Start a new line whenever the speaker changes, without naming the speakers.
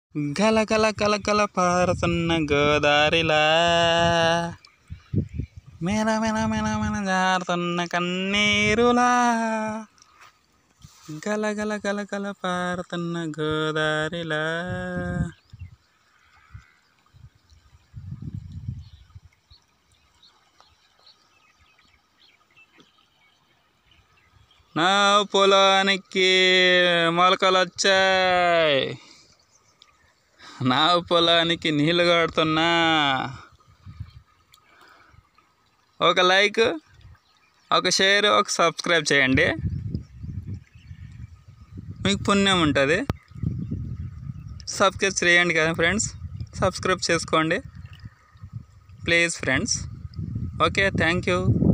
గల గల గల గల పారుతున్న గోదారిలా మెన మెన మెన మెన జారుతున్న కన్నీరులా గల గల గల గల పారుతున్న గోదారిలా నా పొలానికి మొలకలు వచ్చాయి నా పొలానికి నీళ్ళు కడుతున్నా ఒక లైక్ ఒక షేర్ ఒక సబ్స్క్రైబ్ చేయండి మీకు పుణ్యం ఉంటుంది సబ్స్క్రైబ్ చేయండి కదా ఫ్రెండ్స్ సబ్స్క్రైబ్ చేసుకోండి please friends okay thank you